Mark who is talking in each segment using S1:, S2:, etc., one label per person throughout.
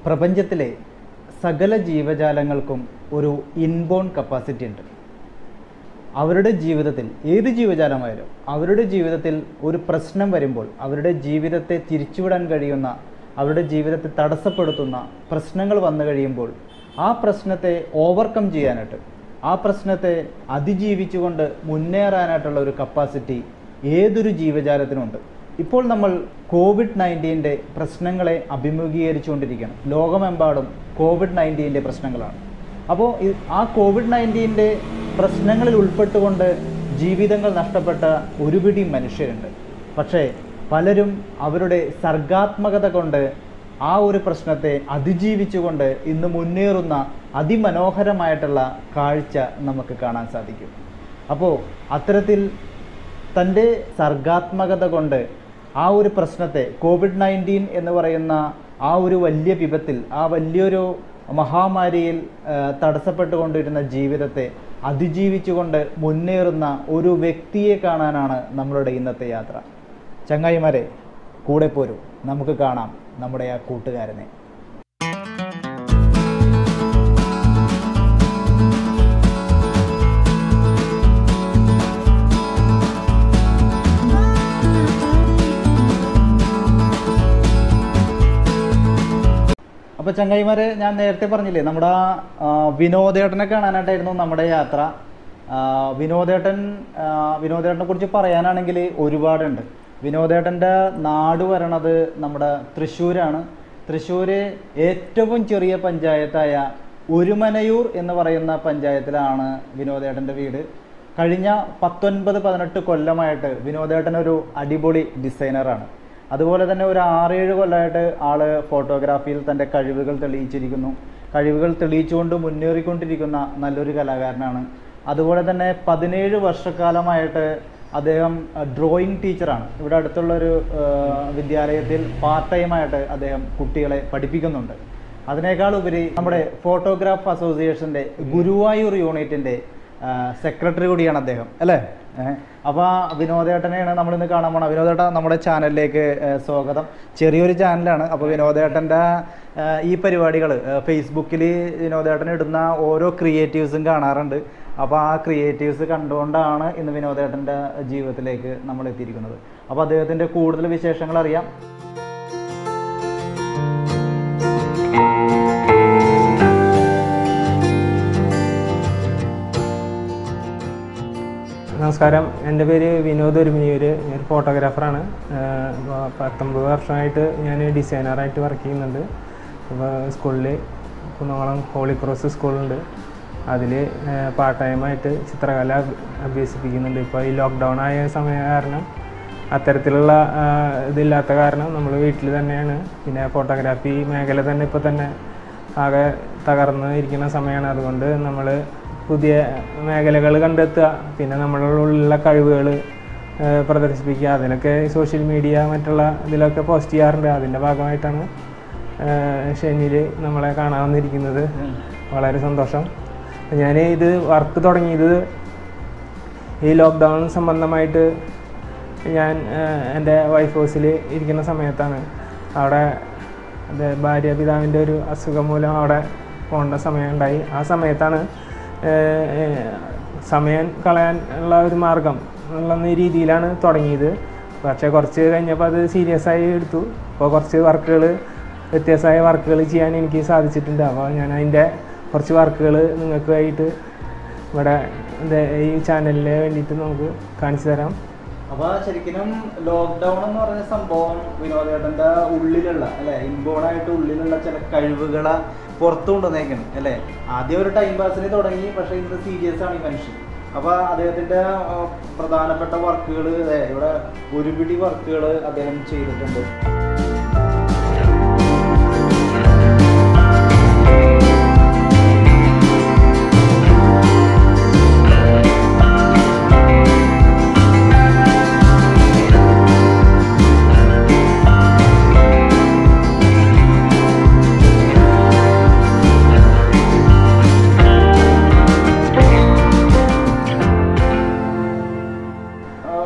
S1: പ്രപഞ്ചത്തിലെ സകല ജീവജാലങ്ങൾക്കും ഒരു ഇൻബോൺ കപ്പാസിറ്റി ഉണ്ട് അവരുടെ ജീവിതത്തിൽ ഏത് ജീവജാലമായാലും അവരുടെ ജീവിതത്തിൽ ഒരു പ്രശ്നം വരുമ്പോൾ അവരുടെ ജീവിതത്തെ തിരിച്ചുവിടാൻ കഴിയുന്ന അവരുടെ ജീവിതത്തെ തടസ്സപ്പെടുത്തുന്ന പ്രശ്നങ്ങൾ വന്നു കഴിയുമ്പോൾ ആ പ്രശ്നത്തെ ഓവർകം ചെയ്യാനായിട്ട് ആ പ്രശ്നത്തെ അതിജീവിച്ചുകൊണ്ട് മുന്നേറാനായിട്ടുള്ള ഒരു കപ്പാസിറ്റി ഏതൊരു ജീവജാലത്തിനുമുണ്ട് ഇപ്പോൾ നമ്മൾ കോവിഡ് നയൻറ്റീൻ്റെ പ്രശ്നങ്ങളെ അഭിമുഖീകരിച്ചുകൊണ്ടിരിക്കുകയാണ് ലോകമെമ്പാടും കോവിഡ് നയൻറ്റീൻ്റെ പ്രശ്നങ്ങളാണ് അപ്പോൾ ഈ- ആ കോവിഡ് നയൻറ്റീൻ്റെ പ്രശ്നങ്ങളിൽ ഉൾപ്പെട്ടുകൊണ്ട് ജീവിതങ്ങൾ നഷ്ടപ്പെട്ട ഒരു പിടി മനുഷ്യരുണ്ട് പക്ഷേ പലരും അവരുടെ സർഗാത്മകത കൊണ്ട് ആ ഒരു പ്രശ്നത്തെ അതിജീവിച്ചുകൊണ്ട് ഇന്ന് മുന്നേറുന്ന അതിമനോഹരമായിട്ടുള്ള കാഴ്ച നമുക്ക് കാണാൻ സാധിക്കും അപ്പോൾ അത്തരത്തിൽ തൻ്റെ സർഗാത്മകത കൊണ്ട് ആ ഒരു പ്രശ്നത്തെ കോവിഡ് നയൻറ്റീൻ എന്ന് പറയുന്ന ആ ഒരു വലിയ വിപത്തിൽ ആ വലിയൊരു മഹാമാരിയിൽ ആ, തടസ്സപ്പെട്ടുകൊണ്ടിരുന്ന ജീവിതത്തെ അതിജീവിച്ചുകൊണ്ട് മുന്നേറുന്ന ഒരു വ്യക്തിയെ കാണാനാണ് നമ്മളുടെ ഇന്നത്തെ യാത്ര ചങ്ങായിമാരെ കൂടെ പോരൂ നമുക്ക് കാണാം നമ്മുടെ ആ കൂട്ടുകാരനെ അപ്പോൾ ചങ്ങായിമാരെ ഞാൻ നേരത്തെ പറഞ്ഞില്ലേ നമ്മുടെ ആ, വിനോദേട്ടനെ കാണാനായിട്ടായിരുന്നു നമ്മുടെ യാത്ര ആ, വിനോദേട്ടൻ ആ, വിനോദേട്ടനെ കുറിച്ച് പറയാനാണെങ്കിൽ ഒരുപാടുണ്ട് വിനോദേട്ടൻ്റെ നാട് വരണത് നമ്മുടെ തൃശ്ശൂരാണ് തൃശ്ശൂർ ഏറ്റവും ചെറിയ പഞ്ചായത്തായ ഒരുമനയൂർ എന്ന് പറയുന്ന പഞ്ചായത്തിലാണ് വിനോദേട്ടൻ്റെ വീട് കഴിഞ്ഞ പത്തൊൻപത് പതിനെട്ട് കൊല്ലമായിട്ട് വിനോദേട്ടൻ ഒരു അടിപൊളി ഡിസൈനറാണ് അതുപോലെ തന്നെ ഒരു ആറേഴ് കൊല്ലമായിട്ട് ആള് ഫോട്ടോഗ്രാഫിയിൽ തൻ്റെ കഴിവുകൾ തെളിയിച്ചിരിക്കുന്നു കഴിവുകൾ തെളിയിച്ചുകൊണ്ട് മുന്നേറിക്കൊണ്ടിരിക്കുന്ന നല്ലൊരു കലാകാരനാണ് അതുപോലെ തന്നെ പതിനേഴ് വർഷക്കാലമായിട്ട് അദ്ദേഹം ഡ്രോയിങ് ടീച്ചറാണ് ഇവിടെ അടുത്തുള്ളൊരു ആ, വിദ്യാലയത്തിൽ പാർട്ട് ടൈമായിട്ട് അദ്ദേഹം കുട്ടികളെ പഠിപ്പിക്കുന്നുണ്ട് അതിനേക്കാൾ ഉപരി നമ്മുടെ ഫോട്ടോഗ്രാഫ് അസോസിയേഷൻ്റെ ഗുരുവായൂർ യൂണിറ്റിൻ്റെ സെക്രട്ടറി കൂടിയാണ് അദ്ദേഹം അല്ലേ അപ്പോൾ വിനോദേട്ടനെയാണ് നമ്മളിന്ന് കാണാൻ പോണത് വിനോദേട്ട നമ്മുടെ ചാനലിലേക്ക് ഏഹ്, സ്വാഗതം ചെറിയൊരു ചാനലാണ് അപ്പോൾ വിനോദേട്ടൻ്റെ ഏഹ്, ഈ പരിപാടികൾ ഫേസ്ബുക്കിൽ വിനോദേട്ടൻ ഇടുന്ന ഓരോ ക്രിയേറ്റീവ്സും കാണാറുണ്ട് അപ്പോൾ ആ ക്രിയേറ്റീവ്സ് കണ്ടുകൊണ്ടാണ് ഇന്ന് വിനോദേട്ടൻ്റെ ജീവിതത്തിലേക്ക് നമ്മൾ എത്തിയിരിക്കുന്നത് അപ്പോൾ അദ്ദേഹത്തിൻ്റെ കൂടുതൽ വിശേഷങ്ങൾ അറിയാം
S2: നമസ്കാരം എൻ്റെ പേര് വിനോദ് ഒരുമിനിയൂർ ഞാൻ ഒരു ഫോട്ടോഗ്രാഫറാണ് പത്തൊമ്പത് വർഷമായിട്ട് ഞാൻ ഡിസൈനറായിട്ട് വർക്ക് ചെയ്യുന്നുണ്ട് അപ്പോൾ സ്കൂളിൽ കുന്നംകുളം ഹോളി ക്രോസ് സ്കൂളുണ്ട് അതിൽ പാർട്ട് ടൈമായിട്ട് ചിത്രകല അഭ്- അഭ്യസിപ്പിക്കുന്നുണ്ട് ഇപ്പോൾ ഈ ലോക്ക്ഡൗൺ ആയ സമയം കാരണം അത്തരത്തിലുള്ള ആ, ഇതില്ലാത്ത കാരണം നമ്മൾ വീട്ടിൽ തന്നെയാണ് പിന്നെ ഫോട്ടോഗ്രാഫി മേഖല തന്നെ ഇപ്പോൾ തന്നെ ആകെ തകർന്ന് ഇരിക്കുന്ന സമയമാണ് അതുകൊണ്ട് നമ്മൾ പുതിയ മേഖലകൾ കണ്ടെത്തുക പിന്നെ നമ്മളുടെ ഉള്ളിലുള്ള കഴിവുകൾ പ്രദർശിപ്പിക്കുക അതിലൊക്കെ സോഷ്യൽ മീഡിയ മറ്റുള്ള ഇതിലൊക്കെ പോസ്റ്റ് ചെയ്യാറുണ്ട് അതിൻ്റെ ഭാഗമായിട്ടാണ് ഷെനിൽ നമ്മളെ കാണാൻ വന്നിരിക്കുന്നത് വളരെ സന്തോഷം ഞാൻ ഇത് വർക്ക് തുടങ്ങിയത് ഈ ലോക്ക്ഡൗൺ സംബന്ധമായിട്ട് ഞാൻ ഏഹ്, എൻ്റെ വൈഫ് ഹൗസിൽ ഇരിക്കുന്ന സമയത്താണ് അവിടെ എൻ്റെ ഭാര്യ പിതാവിൻ്റെ ഒരു അസുഖം മൂലം അവിടെ പോകേണ്ട സമയം ഉണ്ടായി ആ സമയത്താണ് ഏഹ്, ഏഹ്, സമയം കളയാൻ ഉള്ള ഒരു മാർഗം എന്നുള്ള രീതിയിലാണ് തുടങ്ങിയത് പക്ഷേ കുറച്ച് കഴിഞ്ഞപ്പോൾ അത് സീരിയസ് ആയി എടുത്തു അപ്പോൾ കുറച്ച് വർക്കുകൾ വ്യത്യസ്തമായ വർക്കുകൾ ചെയ്യാൻ എനിക്ക് സാധിച്ചിട്ടുണ്ട് അപ്പോൾ ഞാൻ അതിൻ്റെ കുറച്ച് വർക്കുകൾ നിങ്ങൾക്കായിട്ട് ഇവിടെ ഇത് ഈ ചാനലിന് വേണ്ടിയിട്ട് നമുക്ക് കാണിച്ചു തരാം
S1: അപ്പൊ ശരിക്കും ലോക്ക്ഡൗൺ എന്ന് പറഞ്ഞ സംഭവം വിനോദേട്ടന്റെ ഉള്ളിലുള്ള അല്ലെ ഇൻബോൺ ആയിട്ട് ഉള്ളിലുള്ള ചില കഴിവുകളെ പുറത്തു കൊണ്ടുവന്നേക്കണം അല്ലെ ആദ്യം ഒരു ടൈം പാസിന് തുടങ്ങി പക്ഷെ ഇന്ന് സീരിയസ് ആണ് ഈ മനുഷ്യൻ അപ്പൊ അദ്ദേഹത്തിന്റെ ആ, പ്രധാനപ്പെട്ട വർക്കുകൾ ഇവിടെ ഒരു പിടി വർക്കുകൾ അദ്ദേഹം ചെയ്തിട്ടുണ്ട്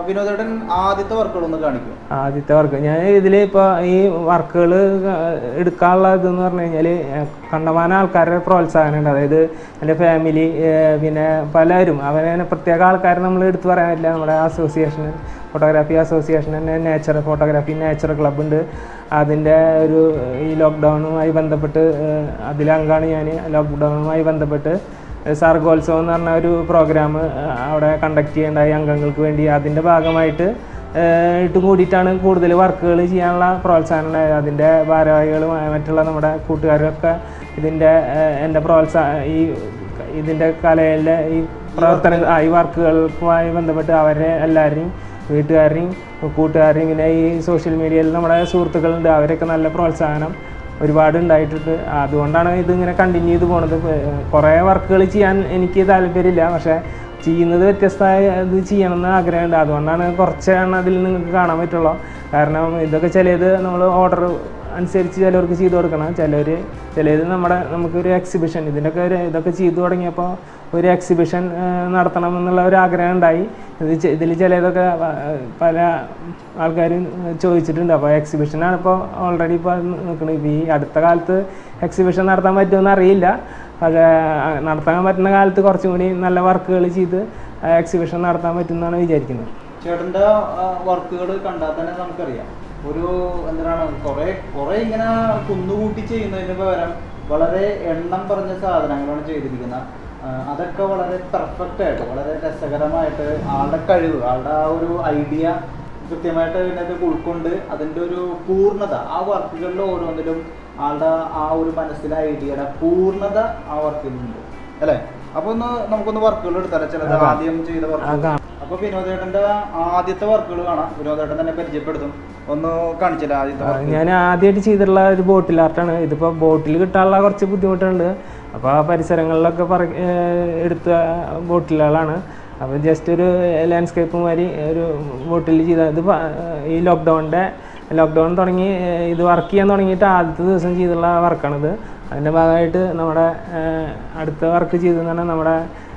S1: വിനോദേട്ടൻ ആദ്യത്തെ വർക്കുകൾ ഒന്ന് കാണിക്കും
S2: ആദ്യത്തെ വർക്ക് ഞാൻ ഇതിൽ ഇപ്പോൾ ഈ വർക്കുകൾ എടുക്കാനുള്ള ഇതെന്ന് പറഞ്ഞു കഴിഞ്ഞാൽ കണ്ടമാനം ആൾക്കാരുടെ പ്രോത്സാഹനം ഉണ്ട് അതായത് എൻ്റെ ഫാമിലി പിന്നെ പലരും അവനെ പ്രത്യേക ആൾക്കാരെ നമ്മൾ എടുത്തു പറയാൻ പറ്റില്ല നമ്മുടെ അസോസിയേഷൻ ഫോട്ടോഗ്രാഫി അസോസിയേഷൻ തന്നെ നേച്ചർ ഫോട്ടോഗ്രാഫി നേച്ചർ ക്ലബ്ബ് ഉണ്ട് അതിൻ്റെ ഒരു ഈ ലോക്ക്ഡൗണുമായി ബന്ധപ്പെട്ട് ഏഹ്, അതിലംഗമാണ് ഞാൻ ലോക്ക്ഡൗണുമായി ബന്ധപ്പെട്ട് സർഗോത്സവം എന്ന് പറഞ്ഞ ഒരു പ്രോഗ്രാം അവിടെ കണ്ടക്ട് ചെയ്യേണ്ടായി അംഗങ്ങൾക്ക് വേണ്ടി അതിൻ്റെ ഭാഗമായിട്ട് ഏഹ് ഇട്ട് കൂടിയിട്ടാണ് കൂടുതൽ വർക്കുകൾ ചെയ്യാനുള്ള പ്രോത്സാഹനം ഉണ്ടായത് അതിൻ്റെ ഭാരവാഹികളും ഏഹ് മറ്റുള്ള നമ്മുടെ കൂട്ടുകാരൊക്കെ ഇതിൻ്റെ ഏഹ് എൻ്റെ പ്രോത്സാഹ ഈ ഇതിൻ്റെ കലയിലെ ഈ പ്രവർത്തന ആ, ഈ വർക്കുകൾക്കുമായി ബന്ധപ്പെട്ട് അവരെ എല്ലാവരെയും വീട്ടുകാരെയും കൂട്ടുകാരെയും പിന്നെ ഈ സോഷ്യൽ മീഡിയയിൽ നമ്മുടെ സുഹൃത്തുക്കളുണ്ട് അവരൊക്കെ നല്ല പ്രോത്സാഹനം ഒരുപാട് ഉണ്ടായിട്ടുണ്ട് അതുകൊണ്ടാണ് ഇതിങ്ങനെ കണ്ടിന്യൂ ചെയ്ത് പോണത് കുറേ വർക്കുകൾ ചെയ്യാൻ എനിക്ക് താല്പര്യമില്ല പക്ഷേ ചെയ്യുന്നത് വ്യത്യസ്തമായ ഇത് ചെയ്യണമെന്ന് ആഗ്രഹമുണ്ട് അതുകൊണ്ടാണ് കുറച്ചാണ് അതിൽ നിങ്ങൾക്ക് കാണാൻ പറ്റുള്ളൂ കാരണം ഇതൊക്കെ ചിലത് നമ്മൾ ഓർഡർ അനുസരിച്ച് ചിലവർക്ക് ചെയ്ത് കൊടുക്കണം ചിലർ ചിലത് നമ്മുടെ നമുക്കൊരു എക്സിബിഷൻ ഇതിൻ്റെയൊക്കെ ഒരു ഇതൊക്കെ ചെയ്തു തുടങ്ങിയപ്പോൾ ഒരു എക്സിബിഷൻ നടത്തണം എന്നുള്ള ഒരു ആഗ്രഹം ഉണ്ടായി ഇത് ഇതിൽ ചിലതൊക്കെ വ- പല ആൾക്കാരും ചോദിച്ചിട്ടുണ്ട് അപ്പോൾ എക്സിബിഷനാണ് ഇപ്പോൾ ഓൾറെഡി ഇപ്പോൾ നിൽക്കുന്നത് ഇപ്പോൾ ഈ അടുത്ത കാലത്ത് എക്സിബിഷൻ നടത്താൻ പറ്റുമെന്ന് അറിയില്ല പക്ഷേ ആ, നടത്താൻ പറ്റുന്ന കാലത്ത് കുറച്ചും കൂടി നല്ല വർക്കുകൾ ചെയ്ത് എക്സിബിഷൻ നടത്താൻ പറ്റുമെന്നാണ് വിചാരിക്കുന്നത്
S1: ചേട്ടൻ്റെ വർക്കുകൾ കണ്ടാൽ തന്നെ നമുക്കറിയാം ഒരു എന്താണ് കുറെ കുറെ ഇങ്ങനെ കുന്നുകൂട്ടി ചെയ്യുന്നതിന് പകരം വളരെ എണ്ണം പറഞ്ഞ സാധനങ്ങളാണ് ചെയ്തിരിക്കുന്നത് ആ, അതൊക്കെ വളരെ പെർഫെക്റ്റ് ആയിട്ട് വളരെ രസകരമായിട്ട് ആളുടെ കഴിവ് ആളുടെ ആ ഒരു ഐഡിയ കൃത്യമായിട്ട് ഇതിനകത്ത് ഉൾക്കൊണ്ട് അതിൻ്റെ ഒരു പൂർണ്ണത ആ വർക്കുകളിൽ ഓരോന്നിലും ആളുടെ ആ ഒരു മനസ്സിലെ ഐഡിയയുടെ പൂർണ്ണത ആ വർക്കിലുണ്ട് അല്ലേ അപ്പൊ ഒന്ന് നമുക്കൊന്ന് വർക്കുകൾ എടുത്താലോ ചിലത്
S2: അതെ.
S1: ആദ്യം ചെയ്ത
S2: ആ,
S1: വർക്ക്
S2: കാണാം.
S1: അപ്പൊ വിനോദേട്ടന്റെ ആദ്യത്തെ വർക്കുകൾ കാണാം വിനോദേട്ടൻ തന്നെ പരിചയപ്പെടുത്തും ഒന്ന് കാണിച്ചില്ല ആദ്യത്തെ
S2: ആ,
S1: വർക്ക്
S2: ഞാൻ ആദ്യമായിട്ട് ചെയ്തിട്ടുള്ള ഒരു ബോട്ടിൽ ആർട്ടാണ് ഇതിപ്പോൾ ബോട്ടിൽ കിട്ടാനുള്ള കുറച്ച് ബുദ്ധിമുട്ടുണ്ട് അപ്പോൾ ആ പരിസരങ്ങളിലൊക്കെ പറ ഏഹ് എടുത്ത ബോട്ടിലുകളാണ് അപ്പോൾ ജസ്റ്റ് ഒരു ലാൻഡ്സ്കേപ്പ് മാതിരി ഒരു ബോട്ടിൽ ചെയ്ത ഇത് പ- ഈ ലോക്ക്ഡൗണിൻ്റെ ലോക്ക്ഡൗൺ തുടങ്ങി ഏഹ് ഇത് വർക്ക് ചെയ്യാൻ തുടങ്ങിയിട്ട് ആദ്യത്തെ ദിവസം ചെയ്തിട്ടുള്ള വർക്കാണിത് അതിൻ്റെ ഭാഗമായിട്ട് നമ്മുടെ ഏഹ് അടുത്ത വർക്ക് ചെയ്തതെന്ന് പറഞ്ഞാൽ നമ്മുടെ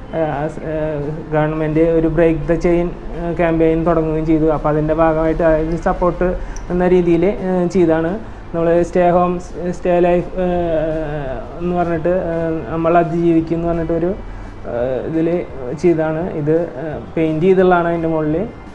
S2: ഗവൺമെൻറ് ഒരു ബ്രേക്ക് ദ ചെയിൻ ക്യാമ്പയിൻ തുടങ്ങുകയും ചെയ്തു അപ്പോൾ അതിൻ്റെ ഭാഗമായിട്ട് അതിന് സപ്പോർട്ട് എന്ന രീതിയിൽ ചെയ്താണ് നമ്മൾ സ്റ്റേ ഹോം സ്റ്റേ ലൈഫ് എന്ന് പറഞ്ഞിട്ട് ഏഹ് നമ്മൾ അതിജീവിക്കും എന്ന് പറഞ്ഞിട്ട് ഒരു ഇതിൽ ചെയ്താണ് ഇത് പെയിൻറ് ചെയ്തുള്ളതാണ് അതിൻ്റെ മുകളിൽ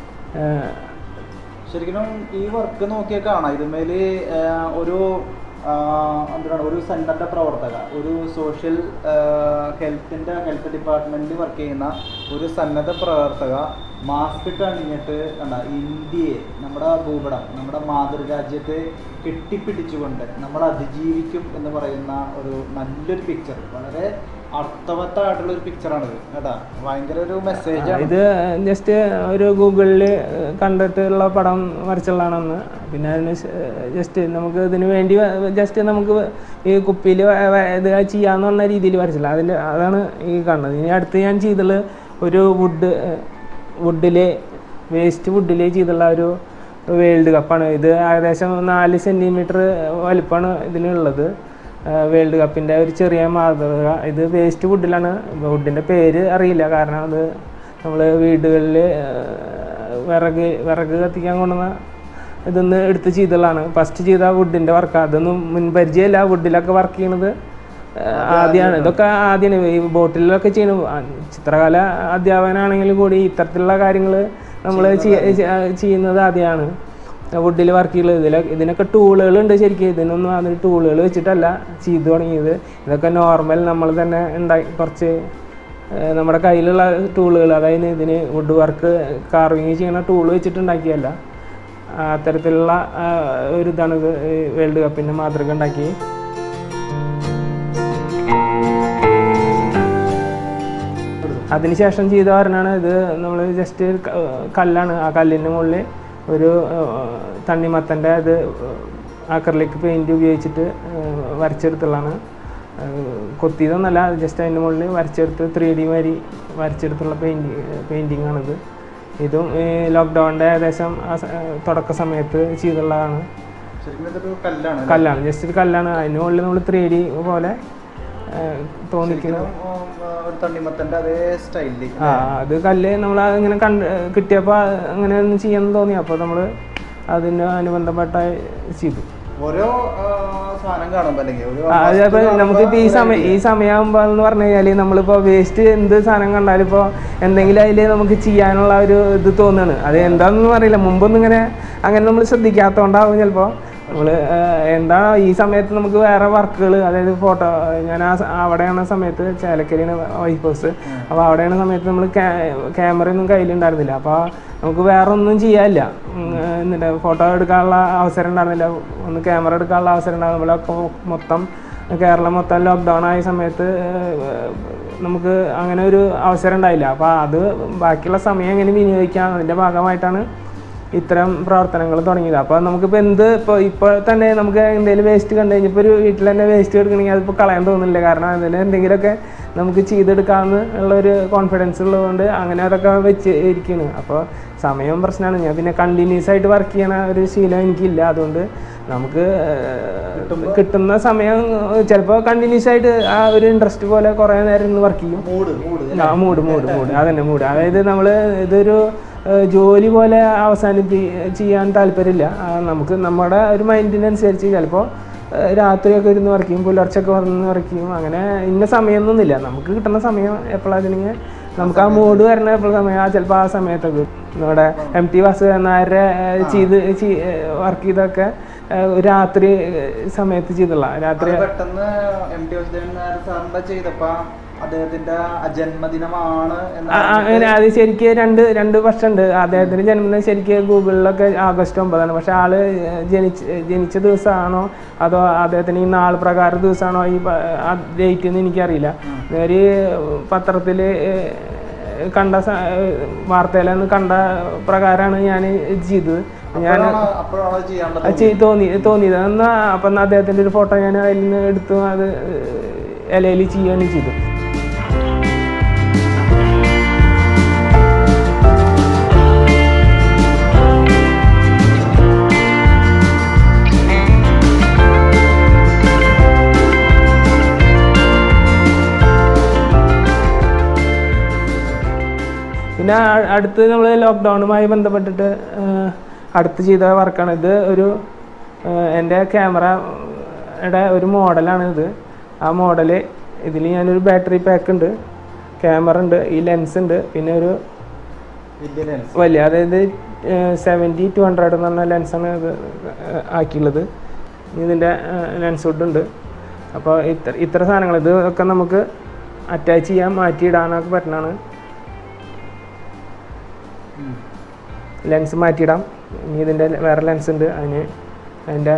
S1: ശരിക്കും ഈ വർക്ക് നോക്കിയാൽ കാണാം ഇതുമേല് ആഹ്, ഒരു ആഹ്, എന്താണ് ഒരു സെന്ററിന്റെ പ്രവർത്തക ഒരു സോഷ്യൽ ഹെൽത്തിന്റെ ഹെൽത്ത് ഡിപ്പാർട്ട്മെന്റിൽ വർക്ക് ചെയ്യുന്ന ഒരു സന്നദ്ധ പ്രവർത്തക മാസ്ക് ഇട്ട് അണിഞ്ഞിട്ട് കണ്ട ഇന്ത്യയെ നമ്മുടെ ഭൂപടം നമ്മുടെ മാതൃരാജ്യത്തെ കെട്ടിപ്പിടിച്ചുകൊണ്ട് നമ്മൾ അതിജീവിക്കും എന്ന് പറയുന്ന ഒരു നല്ലൊരു പിക്ചർ വളരെ അർത്ഥവത്തായിട്ടുള്ള ഒരു പിക്ചറാണിത് കേട്ടാ ഭയങ്കര ഒരു മെസ്സേജ് ആണ്
S2: ഇത് ജസ്റ്റ് ഒരു ഗൂഗിളിൽ കണ്ടിട്ടുള്ള പടം വരച്ചുള്ളതാണെന്ന് പിന്നെ അതിന് ജസ്റ്റ് നമുക്ക് ഇതിന് വേണ്ടി ജസ്റ്റ് നമുക്ക് ഈ കുപ്പിയിൽ ഇത് ചെയ്യാന്ന് പറഞ്ഞ രീതിയിൽ വരച്ചില്ല അതിൽ അതാണ് ഈ കാണുന്നത് ഇനി അടുത്ത് ഞാൻ ചെയ്തുള്ള ഒരു വുഡ് വുഡിൽ വേസ്റ്റ് വുഡിൽ ചെയ്തുള്ള ഒരു വേൾഡ് കപ്പാണ് ഇത് ഏകദേശം നാല് സെൻറ്റിമീറ്റർ വലിപ്പമാണ് ഇതിനുള്ളത് വേൾഡ് കപ്പിൻ്റെ ഒരു ചെറിയ മാതൃക ഇത് വേസ്റ്റ് വുഡിലാണ് വുഡിൻ്റെ പേര് അറിയില്ല കാരണം അത് നമ്മൾ വീടുകളിൽ വിറക് വിറക് കത്തിക്കാൻ കൊണ്ടുവന്ന ഇതൊന്ന് എടുത്ത് ചെയ്തതാണ് ഫസ്റ്റ് ചെയ്ത വുഡിൻ്റെ വർക്ക് അതൊന്നും മുൻപരിചയമില്ല വുഡിലൊക്കെ വർക്ക് ചെയ്യണത് ആദ്യമാണ് ഇതൊക്കെ ആദ്യമാണ് ഈ ബോട്ടിലൊക്കെ ചെയ്യണ ആ, ചിത്രകല അധ്യാപകനാണെങ്കിൽ കൂടി ഇത്തരത്തിലുള്ള കാര്യങ്ങൾ നമ്മൾ ചെയ്യുന്നത് ആദ്യമാണ് വുഡിൽ വർക്ക് ചെയ്യുന്നത് ഇതിൽ ഇതിനൊക്കെ ടൂളുകളുണ്ട് ശരിക്കും ഇതിനൊന്നും അതിന് ടൂളുകൾ വെച്ചിട്ടല്ല ചെയ്തു തുടങ്ങിയത് ഇതൊക്കെ നോർമൽ നമ്മൾ തന്നെ ഉണ്ടായി കുറച്ച് ഏഹ്, നമ്മുടെ കയ്യിലുള്ള ടൂളുകൾ അതായത് ഇതിന് വുഡ് വർക്ക് കാർവിങ് ചെയ്യുന്ന ടൂൾ വെച്ചിട്ടുണ്ടാക്കിയല്ല അത്തരത്തിലുള്ള ആ, ഒരു ഇതാണ് ഇത് വേൾഡ് കപ്പിൻ്റെ മാതൃക ഉണ്ടാക്കി അതിനുശേഷം ചെയ്ത ഒരെണ്ണമാണ് ഇത് നമ്മൾ ജസ്റ്റ് കല്ലാണ് ആ കല്ലിൻ്റെ മുകളിൽ ഒരു ഏഹ്, തണ്ണിമത്തൻ്റെ ഇത് ആക്രലിക് പെയിൻറ് ഉപയോഗിച്ചിട്ട് ഏഹ്, വരച്ചെടുത്തുള്ളതാണ് ഏഹ്, കൊത്തിയതൊന്നല്ല ജസ്റ്റ് അതിൻ്റെ മുകളിൽ വരച്ചെടുത്ത് ത്രീ ഡി മാതിരി വരച്ചെടുത്തുള്ള പെയിൻറ് പെയിൻറ്റിങ് ആണിത് ഇതും ഈ ലോക്ക്ഡൗണിൻ്റെ ഏകദേശം ആ സ- ഏഹ്, തുടക്ക സമയത്ത് ചെയ്തുള്ളതാണ്
S1: ശരിക്കും ഇതൊരു കല്ലാണ് അല്ലേ?
S2: കല്ലാണ് ജസ്റ്റ് ഒരു കല്ലാണ് അതിന് മുകളിൽ നമ്മൾ ത്രീ ഡി പോലെ ഏഹ്, തോന്നിക്കുന്ന
S1: ശരിക്കും, ഉം, ആ, ഒരു തണ്ണിമത്തന്റെ അതേ സ്റ്റൈലിൽ
S2: ആ അത് കല്ല് നമ്മൾ ഇങ്ങനെ കണ്ട് കിട്ടിയപ്പോൾ അങ്ങനെ ഒന്ന് ചെയ്യാൻ തോന്നി അപ്പോൾ നമ്മൾ അതിന് അനുബന്ധപ്പെട്ട ചെയ്തു
S1: ഓരോ ആ, സാധനം കാണുമ്പോ അല്ലെങ്കിൽ ഒരു
S2: ആ,
S1: വസ്തു
S2: അതേപോലെ
S1: കാണുമ്പോ
S2: നമുക്കിപ്പോൾ ഈ
S1: ഒരു
S2: സമയം ഈ
S1: idea.
S2: സമയമാകുമ്പോൾ എന്ന് പറഞ്ഞു കഴിഞ്ഞാൽ നമ്മളിപ്പോൾ വേസ്റ്റ് എന്ത് സാധനം കണ്ടാലും ഇപ്പോൾ എന്തെങ്കിലും അതിൽ നമുക്ക് ചെയ്യാനുള്ള ഒരു ഇത് തോന്നുകയാണ് അത് എന്താണെന്നൊന്നും അറിയില്ല മുമ്പൊന്നും ഇങ്ങനെ അങ്ങനെ നമ്മൾ ശ്രദ്ധിക്കാത്തതുകൊണ്ടാവും ചിലപ്പോൾ നമ്മൾ എന്താ ഈ സമയത്ത് നമുക്ക് വേറെ വർക്കുകൾ അതായത് ഫോട്ടോ ഞാൻ ആ സ- അവിടെയാണ് സമയത്ത് ചേലക്കരിയാണ് വൈഫ് ഹൗസ് അപ്പോൾ അവിടെയാണ് സമയത്ത് നമ്മൾ ക്യാമറ ഒന്നും കയ്യിലുണ്ടായിരുന്നില്ല അപ്പോൾ നമുക്ക് വേറെ ഒന്നും ചെയ്യാനില്ല ഉം, എന്നിട്ട് ഫോട്ടോ എടുക്കാനുള്ള അവസരം ഉണ്ടായിരുന്നില്ല ഒന്ന് ക്യാമറ എടുക്കാനുള്ള അവസരം ഉണ്ടായിരുന്നില്ല അപ്പോൾ മൊത്തം കേരളം മൊത്തം ലോക്ക്ഡൗൺ ആയ സമയത്ത് ഏഹ്, നമുക്ക് അങ്ങനെ ഒരു അവസരം ഉണ്ടായില്ല അപ്പോൾ അത് ബാക്കിയുള്ള സമയം എങ്ങനെ വിനിയോഗിക്കാം അതിൻ്റെ ഭാഗമായിട്ടാണ് ഇത്തരം പ്രവർത്തനങ്ങൾ തുടങ്ങിയത് അപ്പോൾ നമുക്കിപ്പോൾ എന്ത് ഇപ്പോൾ ഇപ്പോൾ തന്നെ നമുക്ക് എന്തെങ്കിലും വേസ്റ്റ് കണ്ടു കഴിഞ്ഞപ്പോൾ ഒരു വീട്ടിൽ തന്നെ വേസ്റ്റ് എടുക്കണമെങ്കിൽ അതിപ്പോൾ കളയാൻ തോന്നുന്നില്ല കാരണം അതിൽ എന്തെങ്കിലുമൊക്കെ നമുക്ക് ചെയ്തെടുക്കാമെന്ന് ഉള്ള ഒരു കോൺഫിഡൻസ് ഉള്ളതുകൊണ്ട് അങ്ങനെ അതൊക്കെ വെച്ച് ഇരിക്കുകയാണ് അപ്പോൾ സമയം പ്രശ്നമാണ് ഞാൻ പിന്നെ കണ്ടിന്യൂസ് ആയിട്ട് വർക്ക് ചെയ്യണ ഒരു ശീലം എനിക്കില്ല അതുകൊണ്ട് നമുക്ക് ഏഹ്, കിട്ടുന്ന സമയം ചിലപ്പോൾ കണ്ടിന്യൂസ് ആയിട്ട് ആ ഒരു ഇൻട്രസ്റ്റ് പോലെ കുറേ നേരം ഇരുന്ന് വർക്ക് ചെയ്യും
S1: മൂഡ് മൂഡ്
S2: ആ മൂഡ് മൂഡ് മൂഡ് അതന്നെ മൂഡ് അതായത് നമ്മൾ ഇതൊരു ഏഹ്, ജോലി പോലെ അവസാനിപ്പി ചെയ്യാൻ താല്പര്യമില്ല ആ, നമുക്ക് നമ്മുടെ ഒരു മൈൻഡിനനുസരിച്ച് ചിലപ്പോൾ രാത്രിയൊക്കെ ഇരുന്ന് വർക്ക് ചെയ്യും പുലർച്ചൊക്കെ വന്ന് വർക്ക് ചെയ്യും അങ്ങനെ ഇന്ന സമയമൊന്നുമില്ല നമുക്ക് കിട്ടുന്ന സമയം എപ്പോഴാണെങ്കിൽ നമുക്ക് ആ മൂഡ് വരുന്ന എപ്പോൾ സമയം ആ ചിലപ്പോൾ ആ സമയത്തൊക്കെ നമ്മുടെ എം ടി വാസുദേവനായരെ ചെയ്ത് വർക്ക് ചെയ്തൊക്കെ ഏഹ്, രാത്രി ഏഹ്, സമയത്ത് ചെയ്തുള്ള രാത്രി
S1: അത് പെട്ടെന്ന് എം ടി വാസുദേവൻ നായർ സാറിന്റെ ചെയ്തപ്പോ അദ്ദേഹത്തിന്റെ ആ ജന്മദിനമാണ് എന്ന്
S2: ആ, ആ, അങ്ങനെ അത് ശരിക്ക് രണ്ട് രണ്ട് വർഷമുണ്ട് അദ്ദേഹത്തിന്റെ ജന്മദിനം ശരിക്ക് ഗൂഗിളിലൊക്കെ ആഗസ്റ്റ് ഒമ്പതാണ് പക്ഷെ ആള് ജനിച്ച ജനിച്ച ദിവസമാണോ അതോ അദ്ദേഹത്തിന് ഈ നാൾ പ്രകാരം ദിവസമാണോ ഈ പ- ആ ഡേറ്റ് എന്ന് എനിക്കറിയില്ല ഒരു പത്രത്തിൽ കണ്ട സ- വാർത്തയിലൊന്ന് കണ്ട പ്രകാരമാണ് ഞാൻ ചെയ്തത് ഞാൻ
S1: അപ്പോഴാണ് അപ്പോഴാണ് ചെയ്യാനുള്ളത്
S2: അത് ചെയ്ത് തോന്നി തോന്നിയത് എന്നാൽ അപ്പം എന്നാൽ അദ്ദേഹത്തിൻ്റെ ഒരു ഫോട്ടോ ഞാൻ അതിൽ നിന്ന് എടുത്ത് അത് ഇലയിൽ ചെയ്യുകയാണ് ചെയ്തത് പിന്നെ അ- അടുത്ത് നമ്മൾ ലോക്ക്ഡൗണുമായി ബന്ധപ്പെട്ടിട്ട് ഏഹ്, അടുത്ത് ചെയ്ത വർക്കാണ് ഇത് ഒരു ഏഹ്, എൻ്റെ ക്യാമറയുടെ ഒരു മോഡലാണ് ഇത് ആ മോഡല് ഇതിൽ ഞാനൊരു ബാറ്ററി പാക്ക് ഉണ്ട് ക്യാമറ ഉണ്ട് ഈ ലെൻസ് ഉണ്ട് പിന്നെ ഒരു
S1: വലിയ ലെൻസ്
S2: വലിയ അതായത് സെവൻറ്റി ടു ഹൺഡ്രഡ് എന്ന് പറഞ്ഞ ലെൻസാണ് ഇത് ഏഹ്, ആക്കിയുള്ളത് ഇനി ഇതിൻ്റെ ലെൻസ് വുഡ് ഉണ്ട് അപ്പോൾ ഇത്ര ഇത്ര സാധനങ്ങൾ ഇത് ഒക്കെ നമുക്ക് അറ്റാച്ച് ചെയ്യാൻ മാറ്റിയിടാനൊക്കെ പറ്റുന്നതാണ് ലെൻസ് മാറ്റിയിടാം ഇനി ഇതിൻ്റെ വേറെ ലെൻസ് ഉണ്ട് അതിന് അതിൻ്റെ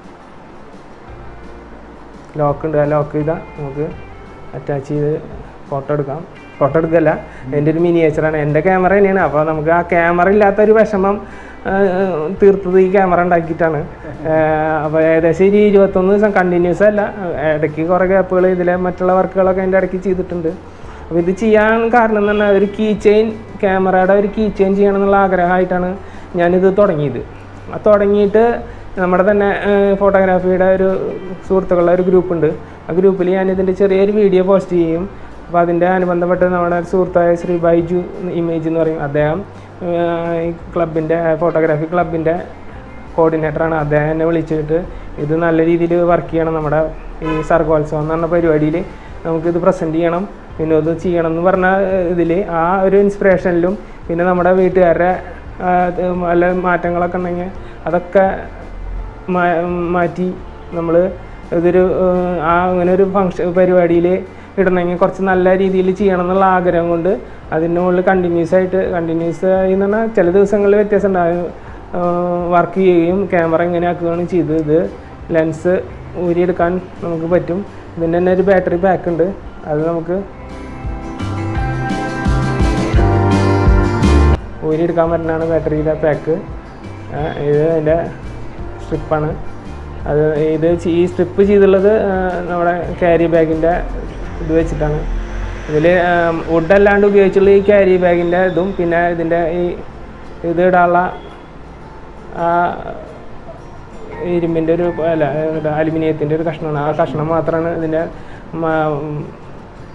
S2: ലോക്ക് ഉണ്ട് ആ ലോക്ക് ചെയ്താൽ നമുക്ക് അറ്റാച്ച് ചെയ്ത് ഫോട്ടോ എടുക്കാം ഫോട്ടോ എടുക്കല്ല എൻ്റെ ഒരു മിനിയേച്ചറാണ് എൻ്റെ ക്യാമറ തന്നെയാണ് അപ്പോൾ നമുക്ക് ആ ക്യാമറ ഇല്ലാത്തൊരു വിഷമം ആ, തീർത്തത് ഈ ക്യാമറ ഉണ്ടാക്കിയിട്ടാണ് അപ്പോൾ ഏകദേശം ഒരു ഇരുപത്തൊന്ന് ദിവസം കണ്ടിന്യൂസ് അല്ല ഇടയ്ക്ക് കുറേ ഗ്യാപ്പുകൾ ഇതിലെ മറ്റുള്ള വർക്കുകളൊക്കെ അതിൻ്റെ ഇടയ്ക്ക് ചെയ്തിട്ടുണ്ട് അപ്പോൾ ഇത് ചെയ്യാൻ കാരണം എന്ന് പറഞ്ഞാൽ ഒരു കീ ചെയിൻ ക്യാമറയുടെ ഒരു കീ ചെയിൻ ചെയ്യണം എന്നുള്ള ആഗ്രഹമായിട്ടാണ് ഞാനിത് തുടങ്ങിയത് ആ തുടങ്ങിയിട്ട് നമ്മുടെ തന്നെ ഫോട്ടോഗ്രാഫിയുടെ ഒരു സുഹൃത്തുക്കളുടെ ഒരു ഗ്രൂപ്പ് ഉണ്ട് ആ ഗ്രൂപ്പിൽ ഞാൻ ഇതിൻ്റെ ചെറിയൊരു വീഡിയോ പോസ്റ്റ് ചെയ്യും അപ്പോൾ അതിൻ്റെ അനുബന്ധപ്പെട്ട് നമ്മുടെ ഒരു സുഹൃത്തായ ശ്രീ ബൈജു ഇമേജ് എന്ന് പറയും അദ്ദേഹം ഏഹ്, ഈ ക്ലബിൻ്റെ ഫോട്ടോഗ്രാഫി ക്ലബിൻ്റെ കോർഡിനേറ്ററാണ് അദ്ദേഹം എന്നെ വിളിച്ചിട്ട് ഇത് നല്ല രീതിയിൽ വർക്ക് ചെയ്യണം നമ്മുടെ ഈ സർഗോത്സവം എന്ന് പറഞ്ഞ പരിപാടിയിൽ നമുക്കിത് പ്രസൻറ്റ് ചെയ്യണം പിന്നെ ഇത് ചെയ്യണം എന്ന് പറഞ്ഞ ഇതിൽ ആ ഒരു ഇൻസ്പിറേഷനിലും പിന്നെ നമ്മുടെ വീട്ടുകാരുടെ ആ, ഇത് വല്ല മാറ്റങ്ങളൊക്കെ ഉണ്ടെങ്കിൽ അതൊക്കെ മാ- മാറ്റി നമ്മൾ ഇതൊരു ഏഹ്, ആ അങ്ങനെ ഒരു ഫങ്ഷൻ പരിപാടിയിൽ ഇടണമെങ്കിൽ കുറച്ച് നല്ല രീതിയിൽ ചെയ്യണം എന്നുള്ള ആഗ്രഹം കൊണ്ട് അതിൻ്റെ മുകളിൽ കണ്ടിന്യൂസ് ആയിട്ട് കണ്ടിന്യൂസ് ആയി എന്ന് പറഞ്ഞാൽ ചില ദിവസങ്ങളിൽ വ്യത്യാസം ഉണ്ടാകും വർക്ക് ചെയ്യുകയും ക്യാമറ ഇങ്ങനെ ആക്കുകയാണ് ചെയ്തത് ഇത് ലെൻസ് ഊരിയെടുക്കാൻ നമുക്ക് പറ്റും ഇതിൻ്റെ തന്നെ ഒരു ബാറ്ററി പാക്ക് ഉണ്ട് അത് നമുക്ക് ഊരിയെടുക്കാൻ പറ്റുന്നതാണ് ബാറ്ററിയുടെ പാക്ക് ഇത് അതിൻ്റെ സ്ട്രിപ്പാണ് അത് ഇത് ചി- ഈ സ്ട്രിപ്പ് ചെയ്തുള്ളത് ആ, നമ്മുടെ ക്യാരി ബാഗിൻ്റെ ഇത് വെച്ചിട്ടാണ് ഇതിൽ വുഡ് അല്ലാണ്ട് ഉപയോഗിച്ചുള്ള ഈ ക്യാരി ബാഗിൻ്റെ ഇതും പിന്നെ ഇതിൻ്റെ ഈ ഇത് ഇടാനുള്ള ആ ഇരുമ്പിൻ്റെ ഒരു അല്ല അലുമിനിയത്തിൻ്റെ ഒരു കഷ്ണമാണ് ആ കഷ്ണം മാത്രമാണ് ഇതിൻ്റെ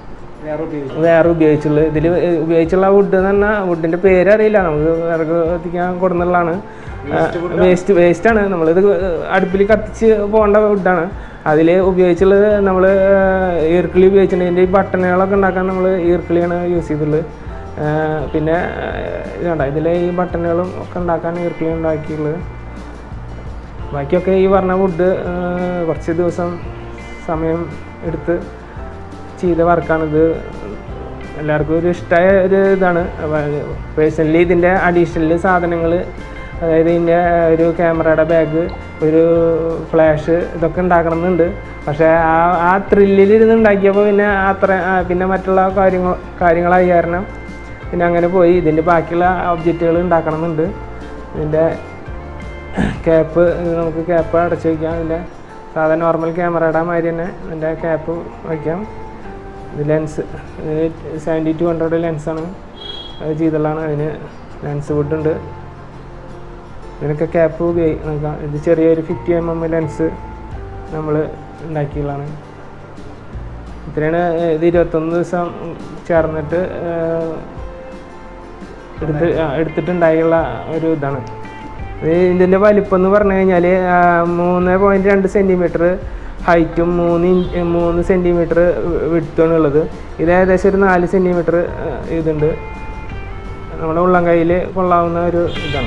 S1: വേറെ ഉപയോഗിച്ചു
S2: വേറെ ഉപയോഗിച്ചുള്ളത് ഇതിൽ ഉപയോഗിച്ചുള്ള വുഡ് എന്ന് പറഞ്ഞാൽ വുഡിൻ്റെ പേര് അറിയില്ല നമുക്ക് വിറക് കത്തിക്കാൻ കൊടുന്നുള്ളതാണ് വേസ്റ്റ് വേസ്റ്റാണ് നമ്മളിത് അടുപ്പിൽ കത്തിച്ച് പോകേണ്ട വുഡാണ് അതിൽ ഉപയോഗിച്ചുള്ളത് നമ്മൾ ഈർക്കിളി ഉപയോഗിച്ചിട്ടുണ്ട് ഇതിൻ്റെ ഈ ബട്ടണുകളൊക്കെ ഉണ്ടാക്കാൻ നമ്മൾ ഈർക്കിളിയാണ് യൂസ് ചെയ്തിട്ടുള്ളത് ആ, പിന്നെ ഇതുണ്ട ഇതിലെ ഈ ബട്ടണുകളും ഒക്കെ ഉണ്ടാക്കാൻ ഈർക്കിളി ഉണ്ടാക്കിയുള്ളത് ബാക്കിയൊക്കെ ഈ പറഞ്ഞ വുഡ് കുറച്ച് ദിവസം സമയം എടുത്ത് ചെയ്ത വർക്കാണിത് എല്ലാവർക്കും ഒരു ഇഷ്ടമായ ഒരു ഇതാണ് പേഴ്സണലി ഇതിൻ്റെ അഡീഷണൽ സാധനങ്ങൾ അതായത് ഇതിൻ്റെ ഒരു ക്യാമറയുടെ ബാഗ് ഒരു ഫ്ലാഷ് ഇതൊക്കെ ഉണ്ടാക്കണമെന്നുണ്ട് പക്ഷേ ആ ആ ത്രില്ലിൽ ഇരുന്ന് ഉണ്ടാക്കിയപ്പോൾ പിന്നെ അത്ര ആ, പിന്നെ മറ്റുള്ള കാര്യങ്ങൾ കാര്യങ്ങളായി കാരണം പിന്നെ അങ്ങനെ പോയി ഇതിൻ്റെ ബാക്കിയുള്ള ഒബ്ജക്റ്റുകൾ ഉണ്ടാക്കണമെന്നുണ്ട് ഇതിൻ്റെ ക്യാപ്പ് നമുക്ക് ക്യാപ്പ് അടച്ച് വയ്ക്കാം ഇതിൻ്റെ സാധാരണ നോർമൽ ക്യാമറയുടെ മാതിരി തന്നെ ഇതിൻ്റെ ക്യാപ്പ് വയ്ക്കാം ഇത് ലെൻസ് ഇതിന് സെവൻറ്റി ടു ഹൺഡ്രഡ് ലെൻസാണ് അത് ചെയ്തുള്ളതാണ് അതിന് ലെൻസ് വുഡ് ഉണ്ട് ഇതിനൊക്കെ ക്യാപ്പ് ഉപയോഗിക്കാം ഇത് ചെറിയൊരു ഫിഫ്റ്റി എം എം ലെൻസ് നമ്മൾ ഉണ്ടാക്കിയുള്ളതാണ് ഇത്രയാണ് ഇത് ഇരുപത്തൊന്ന് ദിവസം ചേർന്നിട്ട് ഏഹ്, എടുത്ത് ആ, എടുത്തിട്ടുണ്ടായുള്ള ഒരു ഇതാണ് ഇത് ഇതിൻ്റെ വലിപ്പം എന്ന് പറഞ്ഞു കഴിഞ്ഞാൽ മൂന്ന് പോയിൻറ്റ് രണ്ട് സെൻറ്റിമീറ്റർ ഹൈറ്റും മൂന്ന് ഇഞ്ച് മൂന്ന് സെൻറ്റിമീറ്റർ വിടുത്താണ് ഉള്ളത് ഇത് ഏകദേശം ഒരു നാല് സെൻറ്റിമീറ്റർ ഇതുണ്ട് നമ്മുടെ ഉള്ളം കയ്യിൽ കൊള്ളാവുന്ന ഒരു ഇതാണ്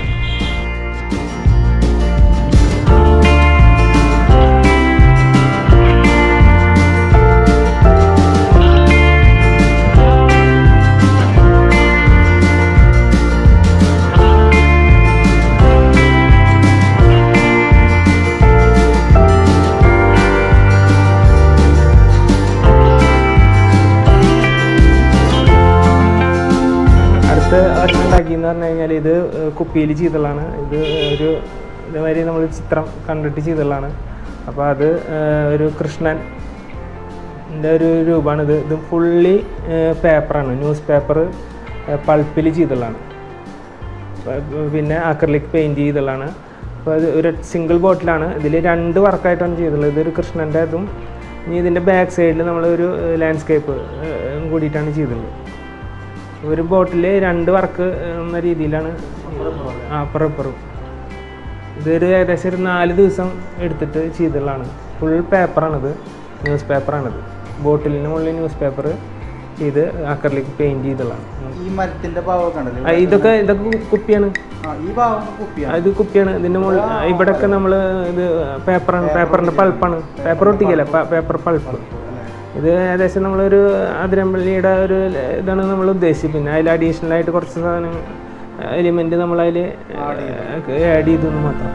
S2: അടുത്ത വർഷം ഉണ്ടാക്കിയെന്ന് പറഞ്ഞു കഴിഞ്ഞാൽ ഇത് കുപ്പിയിൽ ചെയ്തതാണ് ഇത് ഒരു ഇതേമാതിരി നമ്മൾ ചിത്രം കണ്ടിട്ട് ചെയ്തതാണ് അപ്പോൾ അത് ഏഹ്, ഒരു കൃഷ്ണൻ ൻ്റെ ഒരു രൂപമാണിത് ഇത് ഫുള്ളി പേപ്പറാണ് ന്യൂസ് പേപ്പർ പൾപ്പിൽ ചെയ്തതാണ് പിന്നെ അക്രലിക് പെയിൻറ് ചെയ്തതാണ് അപ്പോൾ അത് ഒരു സിംഗിൾ ബോട്ടിലാണ് ഇതിൽ രണ്ട് വർക്കായിട്ടാണ് ചെയ്തിട്ടുള്ളത് ഇതൊരു കൃഷ്ണൻ്റെ ഇതും ഇനി ഇതിൻ്റെ ബാക്ക് സൈഡിൽ നമ്മൾ ഒരു ലാൻഡ്സ്കേപ്പ് കൂടിയിട്ടാണ് ചെയ്തിട്ടുള്ളത് ഒരു ബോട്ടിൽ രണ്ട് വർക്ക് എന്ന രീതിയിലാണ് ആ അപ്പുറം ഇപ്പുറം ഇതൊരു ഏകദേശം ഒരു നാല് ദിവസം എടുത്തിട്ട് ചെയ്തിട്ടുള്ളതാണ് ഫുൾ പേപ്പറാണിത് ന്യൂസ് പേപ്പറാണിത് ബോട്ടിലിന് മുകളിൽ ന്യൂസ് പേപ്പർ ചെയ്ത് അക്കറിലേക്ക് പെയിൻറ് ചെയ്തുള്ളതാണ്
S1: ഈ മരത്തിന്റെ ഭാഗമൊക്കെ
S2: ആ,
S1: ഉണ്ടല്ലോ
S2: ഇതൊക്കെ ഇതൊക്കെ കു- കുപ്പിയാണ്
S1: ആ, ഈ ഭാഗം കുപ്പിയാണ്
S2: ഇത് കുപ്പിയാണ് ഇതിൻ്റെ മുകളിൽ ഇവിടെയൊക്കെ നമ്മൾ ഇത് പേപ്പറാണ് പേപ്പറിൻ്റെ പൾപ്പാണ് പേപ്പർ ഒട്ടിക്കല്ല പേപ്പർ പൾപ്പ് ഇത് ഏകദേശം നമ്മളൊരു അതിരമ്പള്ളിയുടെ ഒരു ഇതാണ് നമ്മൾ ഉദ്ദേശിച്ചത് പിന്നെ അതിൽ അഡീഷണൽ ആയിട്ട് കുറച്ച് സാധനം എലിമെൻറ്റ് നമ്മളതിൽ ആഡ് ചെയ്തെന്ന് മാത്രം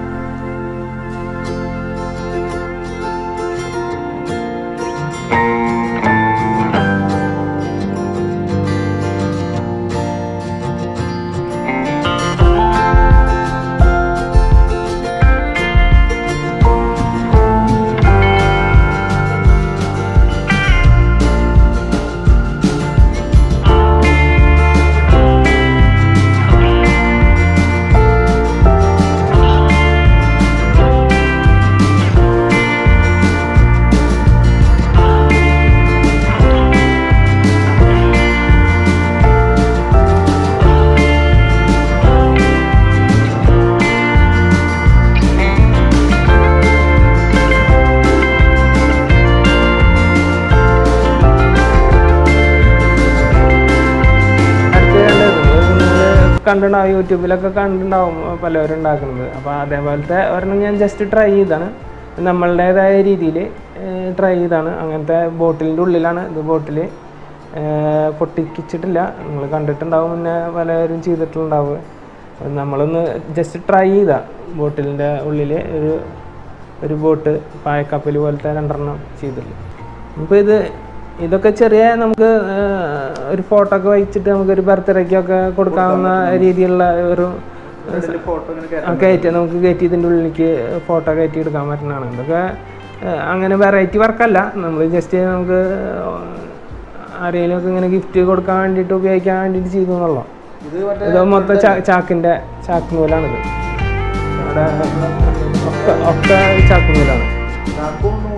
S2: അടുത്ത് കണ്ടത് നിങ്ങൾ കണ്ടിട്ടുണ്ടാവും യൂട്യൂബിലൊക്കെ കണ്ടിട്ടുണ്ടാവും പലവരും ഉണ്ടാക്കുന്നത് അപ്പോൾ അതേപോലത്തെ ഒരെണ്ണം ഞാൻ ജസ്റ്റ് ട്രൈ ചെയ്താണ് നമ്മളുടേതായ രീതിയിൽ ട്രൈ ചെയ്താണ് അങ്ങനത്തെ ബോട്ടിലിൻ്റെ ഉള്ളിലാണ് ഇത് ബോട്ടിൽ പൊട്ടിച്ചിട്ടില്ല നിങ്ങൾ കണ്ടിട്ടുണ്ടാവും മുന്നേ പലരും ചെയ്തിട്ടുണ്ടാവുക നമ്മളൊന്ന് ജസ്റ്റ് ട്രൈ ചെയ്താ ബോട്ടിലിൻ്റെ ഉള്ളിൽ ഒരു ഒരു ബോട്ട് പായക്കപ്പൽ പോലത്തെ രണ്ടെണ്ണം ചെയ്തിട്ടുള്ളൂ ഇപ്പോൾ ഇത് ഇതൊക്കെ ചെറിയ നമുക്ക് ആ, ഒരു ഫോട്ടോ ഒക്കെ വഹിച്ചിട്ട് നമുക്ക് ഒരു ബർത്ത്ഡേക്കൊക്കെ കൊടുക്കാവുന്ന രീതിയിലുള്ള ഒരു
S1: ഫോട്ടോ ഇങ്ങനെ
S2: ആ, കയറ്റി നമുക്ക് കയറ്റി ഇതിൻ്റെ ഉള്ളിലേക്ക് ഫോട്ടോ കയറ്റി എടുക്കാൻ പറ്റുന്നതാണ് ഇതൊക്കെ ആ, അങ്ങനെ വെറൈറ്റി വർക്കല്ല നമ്മൾ ജസ്റ്റ് നമുക്ക് ആരെങ്കിലും ഒക്കെ ഇങ്ങനെ ഗിഫ്റ്റ് കൊടുക്കാൻ വേണ്ടിയിട്ട് ഉപയോഗിക്കാൻ വേണ്ടിയിട്ട് ചെയ്തു എന്നുള്ളൂ
S1: ഇത് മറ്റേ
S2: ഇത് മൊത്തം ചാ- ചാക്കിൻ്റെ ചാക്ക് നൂലാണിത് ഇവിടെ ഒക്കെ ഒക്കെ ചാക്ക് നൂലാണ്
S1: ചാക്കും നൂലും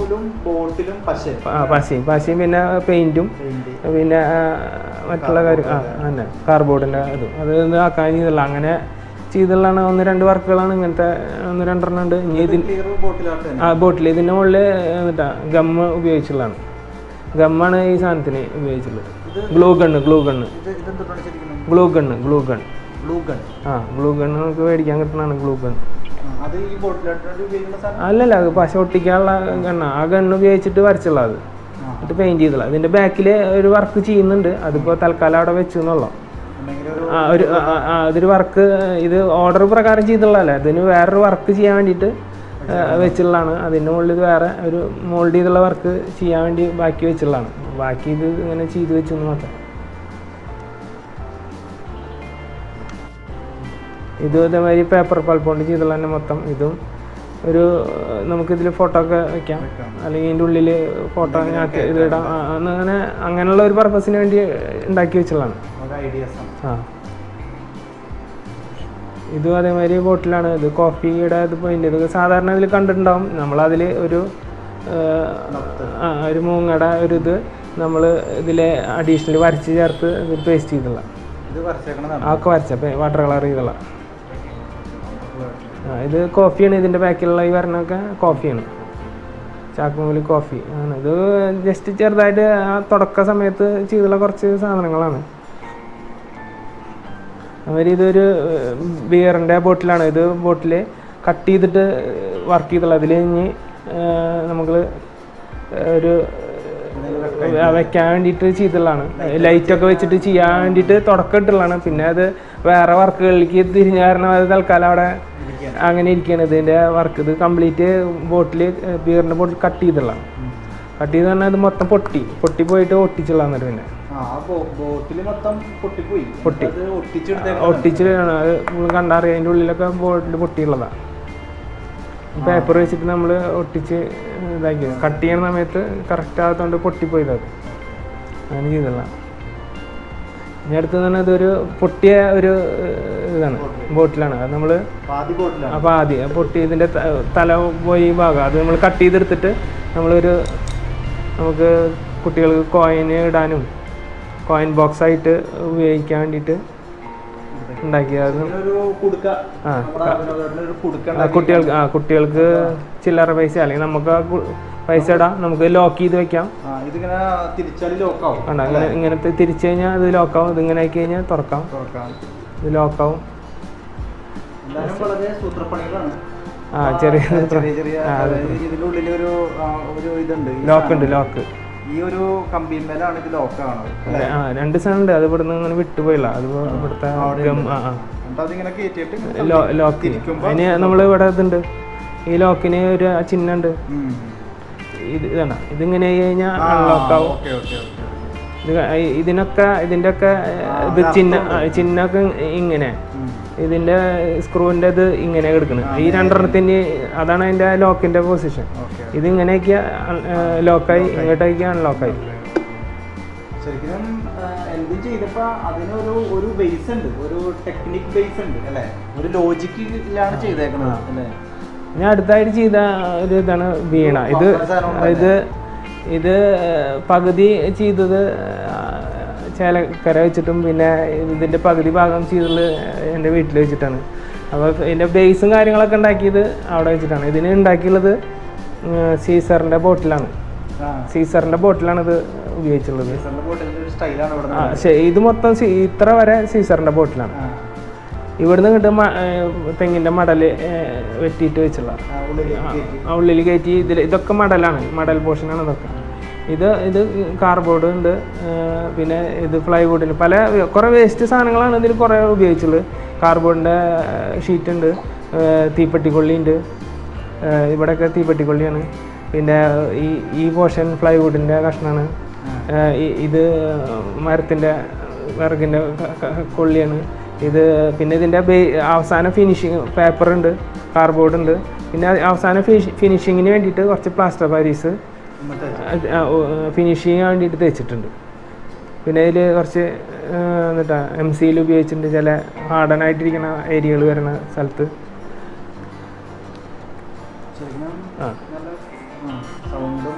S1: നൂലും ബോട്ടിലും പശ
S2: ആ പശയും പശയും പിന്നെ പെയിൻറ്റും
S1: പെയിന്റ്
S2: പിന്നെ ആ, മറ്റുള്ള കാര്യം ആ തന്നെ കാർബോർഡിൻ്റെ ഇതും അത് ഒന്ന് ആക്കാൻ ചെയ്തില്ല അങ്ങനെ ചെയ്തുള്ളതാണ് ഒന്ന് രണ്ട് വർക്കുകളാണ് ഇങ്ങനത്തെ ഒന്ന് രണ്ടെണ്ണം ഉണ്ട് ഇനി ഇതിൽ
S1: ക്ലിയർ ബോട്ടിലാട്ട് തന്നെ
S2: ആ ബോട്ടിൽ ഇതിൻ്റെ മുകളിൽ എന്നിട്ടാ ഗമ്മ് ഉപയോഗിച്ചുള്ളതാണ് ഗമ്മാണ് ഈ സാധനത്തിന് ഉപയോഗിച്ചുള്ളത് ഗ്ലൂ ഗണ്ണ് ഗ്ലൂ ഗണ്ണ്
S1: ഇത് ഇതെന്താണ് ശരിക്കും
S2: glue gun glue gun
S1: glue gun
S2: ആ ഗ്ലൂ ഗണ്ണ് നമുക്ക് മേടിക്കാൻ കിട്ടുന്നതാണ് ഗ്ലൂ ഗൺ
S1: അത് ഈ ബോട്ടിലാട്ട് ഉപയോഗിക്കുന്ന സാധനം
S2: അല്ലല്ല അത് പശ ഒട്ടിക്കാനുള്ള ഗണ്ണ ആ ഗണ്ണ് ഉപയോഗിച്ചിട്ട് വരച്ചുള്ളത് അത്
S1: ആ.
S2: എന്നിട്ട് പെയിൻറ് ചെയ്തുള്ള അതിൻ്റെ ബാക്കിൽ ഒരു വർക്ക് ചെയ്യുന്നുണ്ട് അതിപ്പോൾ തൽക്കാലം അവിടെ വെച്ചു എന്നുള്ളൂ
S1: ഉണ്ടെങ്കിൽ ഒരു
S2: ആ ഒരു ആ, ആ, ആ, അതൊരു വർക്ക് ഇത് ഓർഡർ പ്രകാരം ചെയ്തുള്ളതല്ല ഇതിന് വേറൊരു വർക്ക് ചെയ്യാൻ വേണ്ടിയിട്ട് ആ, വെച്ചുള്ളതാണ് അതിൻ്റെ മുകളിൽ ഇത് വേറെ ഒരു മോൾഡ് ചെയ്തുള്ള വർക്ക് ചെയ്യാൻ വേണ്ടി ബാക്കി വെച്ചുള്ളതാണ് ബാക്കി ഇത് ഇങ്ങനെ ചെയ്ത് വെച്ചു എന്ന് മാത്രം ഇതും ഇതേമാതിരി പേപ്പർ പൾപ്പ് കൊണ്ട് ചെയ്തുള്ള തന്നെ മൊത്തം ഇതും ഒരു നമുക്കിതിൽ ഫോട്ടോ ഒക്കെ വെക്കാം
S1: വെക്കാം.
S2: അല്ലെങ്കിൽ ഇതിൻ്റെ ഉള്ളിൽ ഫോട്ടോ ആക്കി ഇതിടാം ആ, അങ്ങനെ അങ്ങനെയുള്ള ഒരു പർപ്പസിന് വേണ്ടി ഉണ്ടാക്കി വെച്ചുള്ളതാണ്
S1: ഒരു ഐഡിയാസ് ആണ്
S2: ആ ഇതും അതേമാതിരി ബോട്ടിലാണ് ഇത് കോഫിയുടെ ഇത് പോയിന്റ് ഇത് സാധാരണ ഇതിൽ കണ്ടിട്ടുണ്ടാവും നമ്മളതിൽ ഒരു ആ, ആ ഒരു മൂങ്ങയുടെ ഒരു ഇത് നമ്മൾ ഇതിൽ അഡീഷണൽ വരച്ച് ചേർത്ത് ഇത് പേസ്റ്റ് ചെയ്തുള്ള
S1: ഇത് വരച്ചേക്കണതാണ്
S2: ആ ഒക്കെ വരച്ച വാട്ടർ കളർ ചെയ്തുള്ള ആ ഇത് കോഫിയാണ് ഇതിൻ്റെ ബാക്കിലുള്ള ഈ വരണൊക്കെ കോഫിയാണ് ചാക്കുമുലി കോഫി ആണ് ഇത് ജസ്റ്റ് ചെറുതായിട്ട് ആ തുടക്ക സമയത്ത് ചെയ്തുള്ള കുറച്ച് സാധനങ്ങളാണ് അവർ ഇതൊരു ബിയറിൻ്റെ ബോട്ടിലാണ് ഇത് ബോട്ടിൽ കട്ട് ചെയ്തിട്ട് വർക്ക് ചെയ്തുള്ള അതിൽ ഇനി നമുക്ക് ഒരു ആ, വെക്കാൻ വേണ്ടിയിട്ട് ചെയ്തുള്ളതാണ് ലൈറ്റൊക്കെ വെച്ചിട്ട് ചെയ്യാൻ വേണ്ടിയിട്ട് തുടക്കം ഇട്ടുള്ളതാണ് പിന്നെ അത് വേറെ വർക്കുകളിലേക്ക് തിരിഞ്ഞ കാരണം അത് തൽക്കാലം അവിടെ അങ്ങനെ ഇരിക്കുകയാണ് ഇതിൻ്റെ വർക്ക് ഇത് കംപ്ലീറ്റ് ബോട്ടിൽ ബിയറിൻ്റെ ബോട്ടിൽ കട്ട് ചെയ്തുള്ളതാണ് കട്ട് ചെയ്ത് പറഞ്ഞാൽ അത് മൊത്തം പൊട്ടി പൊട്ടി പോയിട്ട് ഒട്ടിച്ചുള്ളതാണ് പിന്നെ
S1: ആ ബോട്ടിൽ മൊത്തം പൊട്ടിപ്പോയി
S2: പൊട്ടി.
S1: അത് ഒട്ടിച്ചെടുത്തേക്കണം
S2: ഒട്ടിച്ച് അത് നമ്മൾ കണ്ടറിയാം അതിൻ്റെ ഉള്ളിലൊക്കെ ബോട്ടിൽ പൊട്ടിയുള്ളതാണ് പേപ്പർ വെച്ചിട്ട് നമ്മൾ ഒട്ടിച്ച് ഇതാക്കി കട്ട് ചെയ്യുന്ന സമയത്ത് കറക്റ്റ് ആകാത്തതുകൊണ്ട് പൊട്ടിപ്പോയത് അത് അങ്ങനെ ചെയ്തുള്ള ഇനി അടുത്ത് തന്നെ ഇതൊരു പൊട്ടിയ ഒരു ഏഹ്, ഇതാണ് ബോട്ടിലാണ് അത് നമ്മൾ
S1: പാതി ബോട്ടിലാണ്
S2: അപ്പോൾ ആദ്യം പൊട്ടി ഇതിൻ്റെ ത- തല പോയി ഈ ഭാഗം അത് നമ്മൾ കട്ട് ചെയ്തെടുത്തിട്ട് നമ്മളൊരു നമുക്ക് കുട്ടികൾക്ക് കോയിന് ഇടാനും കോയിൻ ബോക്സ് ആയിട്ട് ഉപയോഗിക്കാൻ വേണ്ടിയിട്ട് ഉണ്ടാക്കിയത്
S1: ഒരു കുടുക്ക
S2: ആ,
S1: നമ്മുടെ വിനോദേട്ടന് ഒരു കുടുക്ക
S2: ആ, കുട്ടികൾക്ക് ആ കുട്ടികൾക്ക് ചില്ലറ പൈസ അല്ലെങ്കിൽ നമുക്ക് ആ കു- പൈസ ഇടാം നമുക്ക് ലോക്ക് ചെയ്ത് വെക്കാം
S1: ആ ഇതിങ്ങനെ തിരിച്ചാല് ലോക്കാവും
S2: കണ്ട ഇങ്ങനെ ഇങ്ങനത്തെ തിരിച്ചു കഴിഞ്ഞാൽ ഇത് ലോക്കാവും ഇതിങ്ങനെ ആക്കി കഴിഞ്ഞാൽ തുറക്കാം
S1: തുറക്കാം
S2: ഇത് ലോക്കാവും
S1: എന്തായാലും വളരെ സൂത്രപ്പണികളാണ്
S2: ആ ചെറിയ
S1: ചെറിയ ചെറിയ അതായത് ഇതിന്റെ ഉള്ളിൽ ഒരു ആ, ഒരു ഇതുണ്ട് ഈ
S2: ലോക്ക് ഉണ്ട്
S1: സാധനം.
S2: ലോക്ക്
S1: ഈ ഒരു കമ്പിന്മേലാണ് ഇത് ലോക്ക് ആണത്
S2: ആ രണ്ട് സാധനം ഉണ്ട് അത് ഇവിടുന്ന് ഇങ്ങനെ വിട്ടുപോയില്ല അത് ഇവിടുത്തെ ഗം ആ ആ
S1: എന്നിട്ട് അതിങ്ങനെ കയറ്റിയിട്ട്
S2: ലോ- ലോക്ക്
S1: തിരിക്കുമ്പോ
S2: അതിന് നമ്മൾ ഇവിടെ ഇതുണ്ട് ഈ ലോക്കിന് ഒരു ചിഹ്നം ഉണ്ട്
S1: ഉം.
S2: ഇത് ഇതാണ് ഇതിങ്ങനെ ആയി കഴിഞ്ഞാൽ
S1: ആ,
S2: അൺലോക്ക് ആവും
S1: ഓക്കേ, ഓക്കേ, ഓക്കേ, ഓക്കേ.
S2: ഇത് ക- ഈ- ഇതിനൊക്കെ ഇതിൻ്റെ ഒക്കെ ഇത് ചിഹ്ന ആ, ചിഹ്നമൊക്കെ ഇങ്ങനെ
S1: ഉം.
S2: ഇതിന്റെ സ്ക്രൂവിന്റെ ഇത് ഇങ്ങനെ എടുക്കുന്നത് ഈ രണ്ടെണ്ണത്തിന് അതാണ് അതിന്റെ ലോക്കിന്റെ പൊസിഷൻ
S1: ഓക്കേ.
S2: ഇത് ഇങ്ങനെയൊക്കെ ലോക്കായി ഇങ്ങോട്ടേക്ക് അൺലോക്കായി
S1: ശരിക്കും ആ, എന്തും ചെയ്തപ്പോ അതിനൊരു ഒരു ബേസ് ഉണ്ട് ഒരു ടെക്നിക് ബേസ് ഉണ്ട് അല്ലേ ഒരു ലോജിക്കിലാണ് ചെയ്തേക്കുന്നത് അല്ലേ
S2: ഞാൻ അടുത്തായിട്ട് ചെയ്ത ഒരു ഇതാണ് വീണ ഇത്
S1: പപ്പട സാധനം
S2: ഇത് ഇത് പകുതി ചെയ്തത് ചേലക്കര വെച്ചിട്ടും പിന്നെ ഇതിൻ്റെ പകുതി ഭാഗം ചെയ്തത് എൻ്റെ വീട്ടിൽ വെച്ചിട്ടാണ് അപ്പോൾ ഇതിൻ്റെ ബേസും കാര്യങ്ങളൊക്കെ ഉണ്ടാക്കിയത് അവിടെ വെച്ചിട്ടാണ് ഇതിന് ഉണ്ടാക്കിയുള്ളത് സീസറിൻ്റെ ബോട്ടിലാണ്
S1: ആ
S2: സീസറിൻ്റെ ബോട്ടിലാണ് ഇത് ഉപയോഗിച്ചുള്ളത്
S1: സീസറിന്റെ ബോട്ടിലിന്റെ ഒരു സ്റ്റൈലാണ് ഇവിടെ
S2: ആ ശരി ഇത് മൊത്തം സീ- ഇത്ര വരെ സീസറിൻ്റെ ബോട്ടിലാണ്
S1: ആ,
S2: ഇവിടുന്ന് കിട്ടും തെങ്ങിൻ്റെ മടല് ഏഹ്, വെട്ടിയിട്ട് വെച്ചുള്ള
S1: ആ, ഉള്ളിലേക്ക് കയറ്റി.
S2: ആ ഉള്ളിൽ കയറ്റി ഇതിൽ ഇതൊക്കെ മടലാണ് മടൽ പോർഷനാണ് ഇതൊക്കെ ഇത് ഇത് കാർബോർഡ് ഉണ്ട് ഏഹ് പിന്നെ ഇത് പ്ലൈവുഡിന് പല കുറേ വേസ്റ്റ് സാധനങ്ങളാണ് ഇതിൽ കുറേ ഉപയോഗിച്ചുള്ളത് കാർബോർഡിൻ്റെ ഷീറ്റ് ഉണ്ട് ഏഹ് തീപ്പെട്ടിക്കൊള്ളി ഉണ്ട് ഏഹ് ഇവിടെയൊക്കെ തീപ്പെട്ടിക്കൊള്ളിയാണ് പിന്നെ ഈ ഈ പോർഷൻ പ്ലൈവുഡിൻ്റെ കഷ്ണമാണ് ഏഹ് ഇ- ഇത് മരത്തിൻ്റെ വിറകിൻ്റെ ക- ക- കൊള്ളിയാണ് ഇത് പിന്നെ ഇതിൻ്റെ ബേ അവസാന ഫിനിഷിങ് പേപ്പർ ഉണ്ട് കാർബോർഡ് ഉണ്ട് പിന്നെ അവസാന ഫിനിഷിങ്ങിന് വേണ്ടിയിട്ട് കുറച്ച് പ്ലാസ്റ്റർ പാരീസ്
S1: ഇന്നത്തെ
S2: ഫിനിഷ് ചെയ്യാൻ വേണ്ടിയിട്ട് തേച്ചിട്ടുണ്ട് പിന്നെ ഇതിൽ കുറച്ച് ആ, എന്നിട്ടാ എം സിയിൽ ഉപയോഗിച്ചിട്ടുണ്ട് ചില ഹാർഡനായിട്ടിരിക്കുന്ന ഏരിയകൾ വരുന്ന സ്ഥലത്ത്
S1: ശരിക്കും
S2: ആ
S1: നല്ല സൗണ്ട്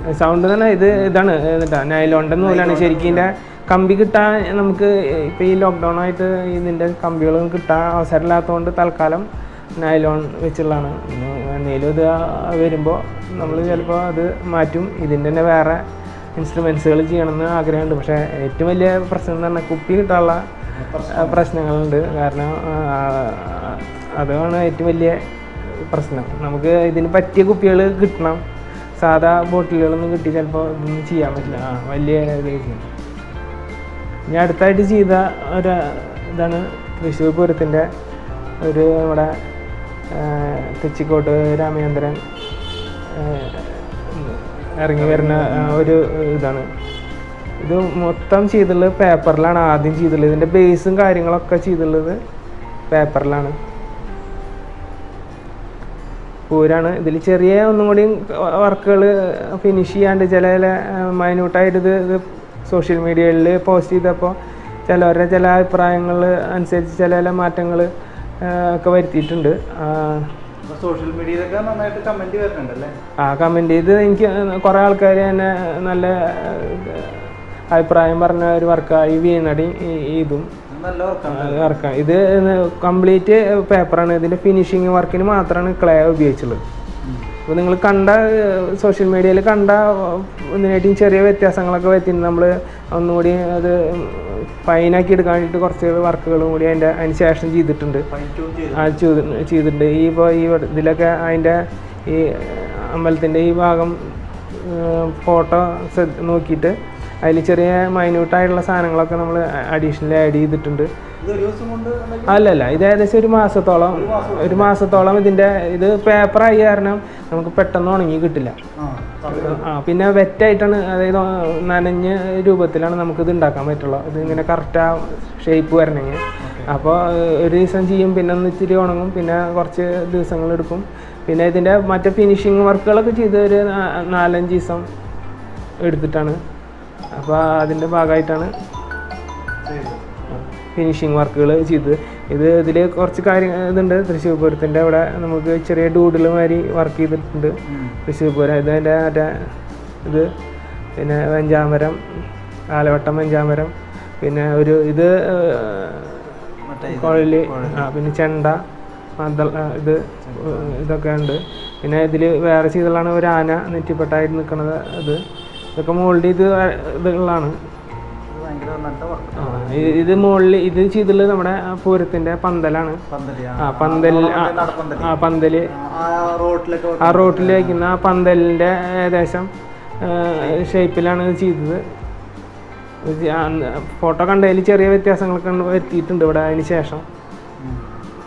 S2: സൗണ്ട് തന്നെ ഇത് ഇതാണ് എന്നിട്ടാ നൈലോണിൻ്റെ നൂലാണ് ശരിക്കും ഇതിൻ്റെ കമ്പി കിട്ടാൻ നമുക്ക് ഇപ്പോൾ ഈ ലോക്ക്ഡൗൺ ആയിട്ട് ഇതിൻ്റെ കമ്പികളൊന്നും കിട്ടാൻ അവസരമില്ലാത്തതുകൊണ്ട് തൽക്കാലം നൈലോൺ വെച്ചുള്ളതാണ് ഇനി എന്തെങ്കിലും ഇത് വരുമ്പോൾ നമ്മൾ ചിലപ്പോൾ അത് മാറ്റും ഇതിൻ്റെ തന്നെ വേറെ ഇൻസ്ട്രുമെൻസുകൾ ചെയ്യണമെന്ന് ആഗ്രഹമുണ്ട് പക്ഷേ ഏറ്റവും വലിയ പ്രശ്നം എന്ന് പറഞ്ഞാൽ കുപ്പി കിട്ടാനുള്ള ആ, പ്രശ്നങ്ങളുണ്ട് കാരണം ആ, അതാണ് ഏറ്റവും വലിയ പ്രശ്നം നമുക്ക് ഇതിന് പറ്റിയ കുപ്പികൾ കിട്ടണം സാധാ ബോട്ടിലുകളൊന്നും കിട്ടി ചിലപ്പോൾ ഇതൊന്നും ചെയ്യാൻ പറ്റില്ല ആ വലിയ ഇത് ചെയ്യും. ഞാൻ അടുത്തായിട്ട് ചെയ്ത ഒരു ഇതാണ് തൃശ്ശൂർ പൂരത്തിൻ്റെ ഒരു നമ്മുടെ ആ, തെച്ചിക്കോട്ട് രാമചന്ദ്രൻ ആ, ഇറങ്ങി വരുന്ന ആ, ഒരു ഇതാണ് ഇത് മൊത്തം ചെയ്തിട്ടുള്ളത് പേപ്പറിലാണ് ആദ്യം ചെയ്തിട്ടുള്ളത് ഇതിൻ്റെ ബേസും കാര്യങ്ങളൊക്കെ ചെയ്തിട്ടുള്ളത് പേപ്പറിലാണ് പൂരാണ് ഇതിൽ ചെറിയ ഒന്നും കൂടി വർക്കുകൾ ഫിനിഷ് ചെയ്യാണ്ട് ചില ചില മൈന്യൂട്ടായിട്ട് ഇത് ഇത് സോഷ്യൽ മീഡിയയിൽ പോസ്റ്റ് ചെയ്തപ്പോൾ ചിലവരുടെ ചില അഭിപ്രായങ്ങൾ അനുസരിച്ച് ചില ചില മാറ്റങ്ങൾ ഒക്കെ വരുത്തിയിട്ടുണ്ട് ആ,
S1: സോഷ്യൽ മീഡിയയിലൊക്കെ നന്നായിട്ട് കമന്റ് വരുന്നുണ്ട് അല്ലേ
S2: ആ കമൻറ്റ് ചെയ്ത് എനിക്ക് കുറേ ആൾക്കാർ തന്നെ നല്ല ഏഹ്, അഭിപ്രായം പറഞ്ഞ ഒരു വർക്കാണ് ഈ വീണടി ഈ- ഈ ഇതും
S1: നല്ല വർക്കാണ്
S2: വർക്കാണ് ഇത് കംപ്ലീറ്റ് പേപ്പറാണ് ഇതിൻ്റെ ഫിനിഷിങ് വർക്കിന് മാത്രമാണ് ക്ലേ ഉപയോഗിച്ചുള്ളത് അപ്പോൾ നിങ്ങൾ കണ്ട സോഷ്യൽ മീഡിയയിൽ കണ്ട ഇതിനായിട്ടും ചെറിയ വ്യത്യാസങ്ങളൊക്കെ വരുത്തിയിട്ട് നമ്മൾ ഒന്നുകൂടി അത് ഫൈനാക്കി എടുക്കാൻ വേണ്ടിയിട്ട് കുറച്ച് വർക്കുകളും കൂടി അതിൻ്റെ അതിന് ശേഷം ചെയ്തിട്ടുണ്ട്
S1: ഫൈൻ ട്യൂൺ ചെയ്ത്
S2: ആ ചെയ്ത് ചെയ്തിട്ടുണ്ട് ഈ ഇപ്പോൾ ഈ ഇവിടെ ഇതിലൊക്കെ അതിൻ്റെ ഈ അമ്പലത്തിൻ്റെ ഈ ഭാഗം ഫോട്ടോ നോക്കിയിട്ട് അതിൽ ചെറിയ മൈന്യൂട്ടായിട്ടുള്ള സാധനങ്ങളൊക്കെ നമ്മൾ അഡീഷണൽ ആഡ് ചെയ്തിട്ടുണ്ട്
S1: ഇത് ഒരു ദിവസം കൊണ്ട് ഉണ്ടാക്കി-
S2: അല്ലല്ല ഇത് ഏകദേശം ഒരു മാസത്തോളം ഒരു മാസത്തോളം ഇതിൻ്റെ ഇത് പേപ്പറായി കാരണം നമുക്ക് പെട്ടെന്ന് ഉണങ്ങി കിട്ടില്ല
S1: ആ, സമയം.
S2: ആ പിന്നെ വെറ്റായിട്ടാണ് അതായത് നനഞ്ഞ രൂപത്തിലാണ് നമുക്കിത് ഉണ്ടാക്കാൻ പറ്റുള്ളൂ ഇത് ഇങ്ങനെ കറക്റ്റ് ആ ഷേപ്പ് വരണമെങ്കിൽ അപ്പോൾ ഒരു ദിവസം ചെയ്യും പിന്നെ ഒന്ന് ഇച്ചിരി ഉണങ്ങും പിന്നെ കുറച്ച് ദിവസങ്ങൾ എടുക്കും പിന്നെ ഇതിൻ്റെ മറ്റേ ഫിനിഷിങ് വർക്കുകളൊക്കെ ചെയ്ത് ഒരു നാ- നാലഞ്ച് ദിവസം എടുത്തിട്ടാണ് അപ്പോൾ അതിൻ്റെ ഭാഗമായിട്ടാണ്
S1: ചെയ്തു.
S2: ഫിനിഷിങ് വർക്കുകൾ ചെയ്ത് ഇത് ഇതിൽ കുറച്ച് കാര്യം ഇതുണ്ട് തൃശ്ശൂർ പൂരത്തിൻ്റെ അവിടെ നമുക്ക് ചെറിയ ഡൂഡിൽ മാതിരി വർക്ക് ചെയ്തിട്ടുണ്ട്
S1: ഉം.
S2: തൃശ്ശൂർ പൂരം ഇത് അതിൻ്റെ മറ്റേ ഇത് പിന്നെ വെഞ്ചാമരം ആലവട്ടം വെഞ്ചാമരം പിന്നെ ഒരു ഇത്
S1: മറ്റേ ഇത്
S2: കുഴല് ആ പിന്നെ ചെണ്ട മദ്ദ ആ, ഇത് ഇതൊക്കെ ഉണ്ട് പിന്നെ ഇതിൽ വേറെ ചെയ്തതാണ് ഒരു ആന നെറ്റിപ്പെട്ടായിട്ട് നിൽക്കുന്നത് ഇത് ഇതൊക്കെ മോൾഡ് ചെയ്ത് ഇതുള്ളതാണ്
S1: ഇത് ഭയങ്കര നല്ല വർക്ക്
S2: ആ, ഇ- ഇത് മുകളിൽ ഇത് ചെയ്തിട്ടുള്ളത് നമ്മുടെ ആ പൂരത്തിന്റെ പന്തലാണ്
S1: പന്തല്
S2: ആ പന്തൽ ആ,
S1: നടപ്പന്തല്
S2: ആ പന്തല്
S1: ആ റോട്ടിലൊക്കെ
S2: ആ റോട്ടിൽ വയ്ക്കുന്ന ആ പന്തലിന്റെ ഏകദേശം ഷേപ്പിലാണ് ഇത് ചെയ്തത് ഫോട്ടോ കണ്ടതിൽ ചെറിയ വ്യത്യാസങ്ങളൊക്കെ ഉണ്ട് വരുത്തിയിട്ടുണ്ട് ഇവിടെ അതിന് ശേഷം
S1: ഉം.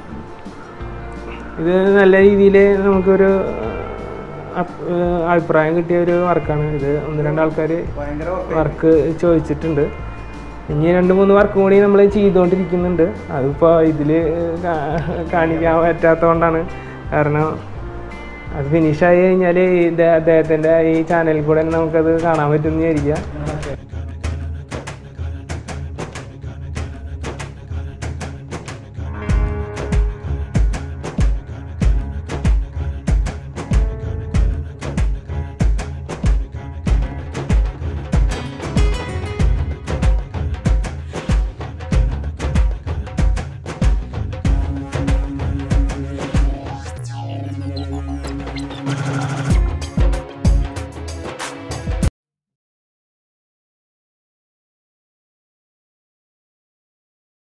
S2: ഇത് നല്ല രീതിയിൽ നമുക്കൊരു അപ്- ഏഹ് അഭിപ്രായം കിട്ടിയ ഒരു വർക്കാണ് ഇത് ഒന്ന് രണ്ട് ആൾക്കാർ
S1: ഭയങ്കര വർക്ക്
S2: വർക്ക് ചോദിച്ചിട്ടുണ്ട് ഇനി രണ്ട് മൂന്ന് വർക്ക് കൂടി നമ്മൾ ചെയ്തുകൊണ്ടിരിക്കുന്നുണ്ട് അതിപ്പോൾ ഇതിൽ കാണിക്കാൻ പറ്റാത്തതുകൊണ്ടാണ് കാരണം അത് ഫിനിഷായി കഴിഞ്ഞാൽ ഇത് അദ്ദേഹത്തിൻ്റെ ഈ ചാനലിൽ കൂടെ തന്നെ നമുക്കത് കാണാൻ പറ്റുമെന്ന് വിചാരിക്കുക